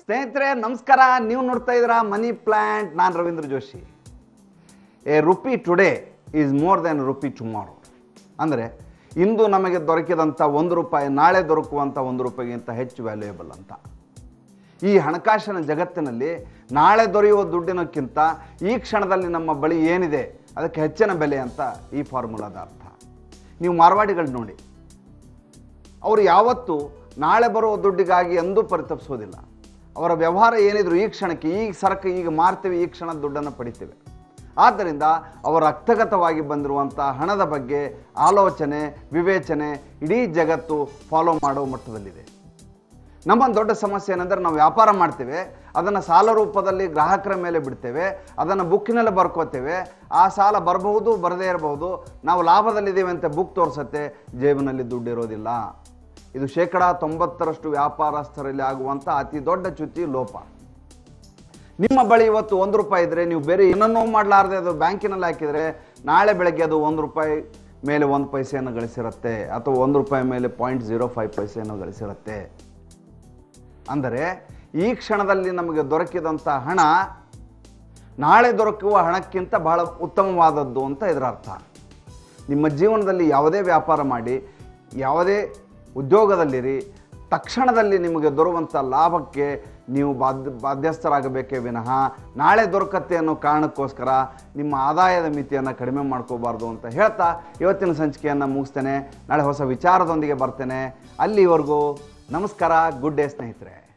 ಸ್ನೇಹಿತರೆ ನಮಸ್ಕಾರ ನೀವು ನೋಡ್ತಾ ಇದ್ದೀರಾ ಮನಿ ಪ್ಲ್ಯಾಂಟ್ ನಾನು Ravindra Joshi a rupee today is more then rupee tomorrow ಅಂದರೆ ಇಂದು ನಮಗೆ ದೊರಕಿದಂಥ ಒಂದು ರೂಪಾಯಿ ನಾಳೆ ದೊರಕುವಂಥ ಒಂದು ರೂಪಾಯಿಗಿಂತ ಹೆಚ್ಚು ವ್ಯಾಲ್ಯೂಯಬಲ್ ಅಂತ ಈ ಹಣಕಾಸಿನ ಜಗತ್ತಿನಲ್ಲಿ ನಾಳೆ ದೊರೆಯುವ ದುಡ್ಡಿನಕ್ಕಿಂತ ಈ ಕ್ಷಣದಲ್ಲಿ ನಮ್ಮ ಬಳಿ ಏನಿದೆ ಅದಕ್ಕೆ ಹೆಚ್ಚಿನ ಬೆಲೆ ಅಂತ ಈ ಫಾರ್ಮುಲಾದ ಅರ್ಥ ನೀವು ಮಾರ್ವಾಡಿಗಳು ನೋಡಿ ಅವರು ಯಾವತ್ತೂ ನಾಳೆ ಬರುವ ದುಡ್ಡಿಗಾಗಿ ಎಂದೂ ಪರಿತಪಿಸೋದಿಲ್ಲ ಅವರ ವ್ಯವಹಾರ ಏನಿದ್ರು ಈ ಕ್ಷಣಕ್ಕೆ ಈ ಸರಕು ಈಗ ಮಾರ್ತೀವಿ ಈ ಕ್ಷಣದ ದುಡ್ಡನ್ನು ಪಡಿತೇವೆ ಆದ್ದರಿಂದ ಅವರ ರಕ್ತಗತವಾಗಿ ಬಂದಿರುವಂಥ ಹಣದ ಬಗ್ಗೆ ಆಲೋಚನೆ ವಿವೇಚನೆ ಇಡೀ ಜಗತ್ತು ಫಾಲೋ ಮಾಡೋ ಮಟ್ಟದಲ್ಲಿದೆ ನಮ್ಮ ದೊಡ್ಡ ಸಮಸ್ಯೆ ಏನಂದ್ರೆ ನಾವು ವ್ಯಾಪಾರ ಮಾಡ್ತೇವೆ ಅದನ್ನು ಸಾಲ ರೂಪದಲ್ಲಿ ಗ್ರಾಹಕರ ಮೇಲೆ ಬಿಡ್ತೇವೆ ಅದನ್ನು ಬುಕ್ಕಿನಲ್ಲಿ ಬರ್ಕೋತೇವೆ ಆ ಸಾಲ ಬರಬಹುದು ಬರದೇ ಇರಬಹುದು ನಾವು ಲಾಭದಲ್ಲಿದ್ದೇವೆ ಅಂತ ಬುಕ್ ತೋರಿಸುತ್ತೆ ಜೇಬಿನಲ್ಲಿ ದುಡ್ಡು ಇರೋದಿಲ್ಲ ಇದು ಶೇಕಡ ತೊಂಬತ್ತರಷ್ಟು ವ್ಯಾಪಾರಸ್ಥರಲ್ಲಿ ಆಗುವಂಥ ಅತಿ ದೊಡ್ಡ ಚ್ಯುತಿ ಲೋಪ ನಿಮ್ಮ ಬಳಿ ಇವತ್ತು ಒಂದು ರೂಪಾಯಿ ಇದ್ದರೆ ನೀವು ಬೇರೆ ಏನನ್ನೂ ಮಾಡಲಾರದೆ ಅದು ಬ್ಯಾಂಕಿನಲ್ಲಿ ಹಾಕಿದರೆ ನಾಳೆ ಬೆಳಗ್ಗೆ ಅದು ಒಂದು ರೂಪಾಯಿ ಮೇಲೆ ಒಂದು ಪೈಸೆಯನ್ನು ಗಳಿಸಿರುತ್ತೆ ಅಥವಾ ಒಂದು ರೂಪಾಯಿ ಮೇಲೆ ಪಾಯಿಂಟ್ ಜೀರೋ ಫೈವ್ ಪೈಸೆಯನ್ನು ಗಳಿಸಿರುತ್ತೆ ಅಂದರೆ ಈ ಕ್ಷಣದಲ್ಲಿ ನಮಗೆ ದೊರಕಿದಂಥ ಹಣ ನಾಳೆ ದೊರಕುವ ಹಣಕ್ಕಿಂತ ಬಹಳ ಉತ್ತಮವಾದದ್ದು ಅಂತ ಇದರ ಅರ್ಥ ನಿಮ್ಮ ಜೀವನದಲ್ಲಿ ಯಾವುದೇ ವ್ಯಾಪಾರ ಮಾಡಿ ಯಾವುದೇ ಉದ್ಯೋಗದಲ್ಲಿರಿ ತಕ್ಷಣದಲ್ಲಿ ನಿಮಗೆ ದೊರುವಂಥ ಲಾಭಕ್ಕೆ ನೀವು ಬಾಧ್ಯ ಬಾಧ್ಯಸ್ಥರಾಗಬೇಕೇ ವಿನಃ ನಾಳೆ ದೊರಕತ್ತೆ ಅನ್ನೋ ಕಾರಣಕ್ಕೋಸ್ಕರ ನಿಮ್ಮ ಆದಾಯದ ಮಿತಿಯನ್ನು ಕಡಿಮೆ ಮಾಡ್ಕೋಬಾರ್ದು ಅಂತ ಹೇಳ್ತಾ ಇವತ್ತಿನ ಸಂಚಿಕೆಯನ್ನು ಮುಗಿಸ್ತೇನೆ ನಾಳೆ ಹೊಸ ವಿಚಾರದೊಂದಿಗೆ ಬರ್ತೇನೆ ಅಲ್ಲಿವರೆಗೂ ನಮಸ್ಕಾರ ಗುಡ್ ಡೇ ಸ್ನೇಹಿತರೆ